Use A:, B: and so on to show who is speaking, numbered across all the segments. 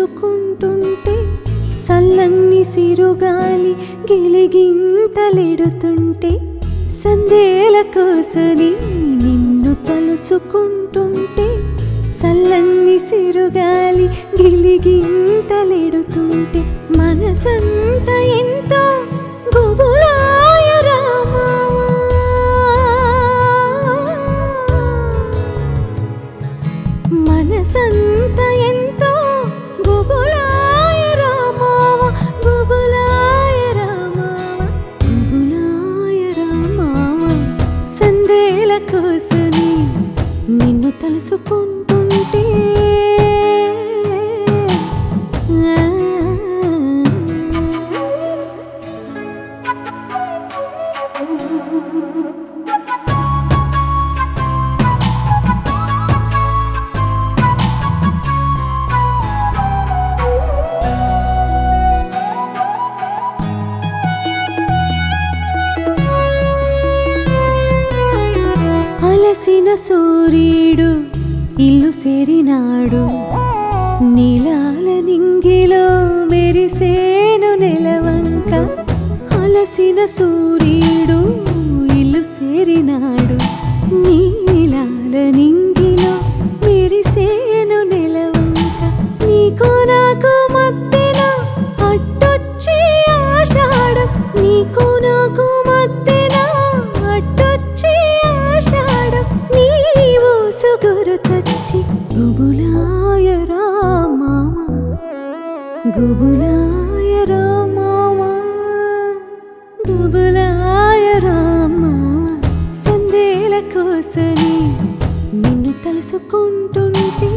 A: తలుసుకుంటుంటే సల్లన్ని సిరుగాలి గిలిగింతలెడుతుంటే సందేల కోసని నిన్ను తలుసుకుంటుంటే సల్లన్ని సిరుగాలి గిలిగింతలెడుతుంటే మనసంత ఎంతో గుబులాయ రామావా మనసంత ఎంతో గుబులాయ రామావ గుబులాయ రామావ గుబులాయ రామావ సందేల కోసని నిన్ను తలుసుకుంటుంటే అలసిన సూర్యుడు ఇల్లు సేరినాడు నీలాల నింగిలో మెరిసేను నెలవంక అలసిన సూర్యుడు ఇల్లు సేరినాడు నీలాల నింగిలో మెరిసేను నెలవంక నీకు నాకు మధ్యన అట్టొచ్చి ఆషాఢం నీకు నాకు మధ్యన అట్టొచ్చి ఆషాఢం నీవు సుగురుతొచ్చి గుబులాయ రామామ గుబులాయ రామామ గుబులాయ రామామ సందేల కోసని నిన్ను తలుసుకుంటుంటే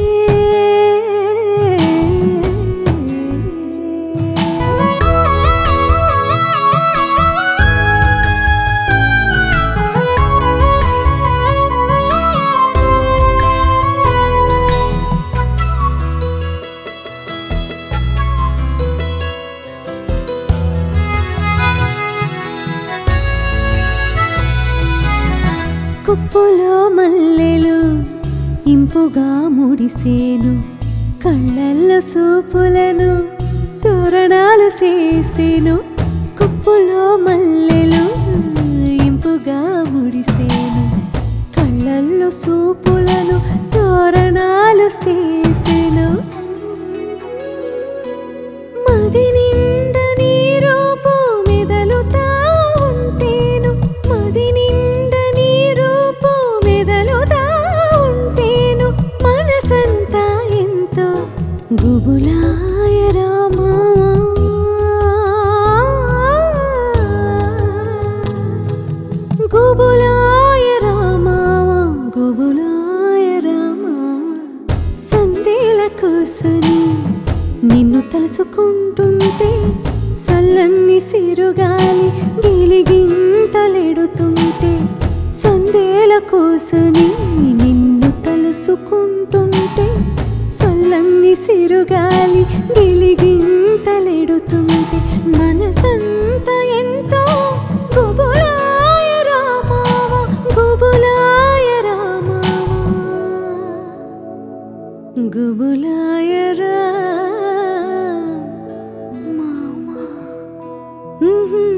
A: కుప్పులో మల్లెలు ఇంపుగా ముడిసేను కళ్ళల్లో సూపులను తోరణాలు చేసేను కుప్పులో మల్లెలు ఇంపుగా ముడిసేను కళ్ళల్లో సూపులను తోరణాలు చేసేను మది నిండా నీ రూపు మెదలుతా ఉంటేను మది నిండా నీ రూపు మెదలుతా ఉంటేను మనసంతా ఎంతో గుబులాయ రామా గుబులాయ రామావా గుబులాయ రామావా సందేల కోసని నిన్ను తలుసుకుంటుంటే సల్లన్ని సిరుగాలి గిలిగింతలెడుతుంటే సందేల కోసని నిన్ను తలుసుకుంటుంటే సల్లన్ని సిరుగాలి గిలిగింతలెడుతుంటే మనసంత ఎంతో గుబులాయ రామావ గుబులాయ రామావ గుబులాయ రా మామ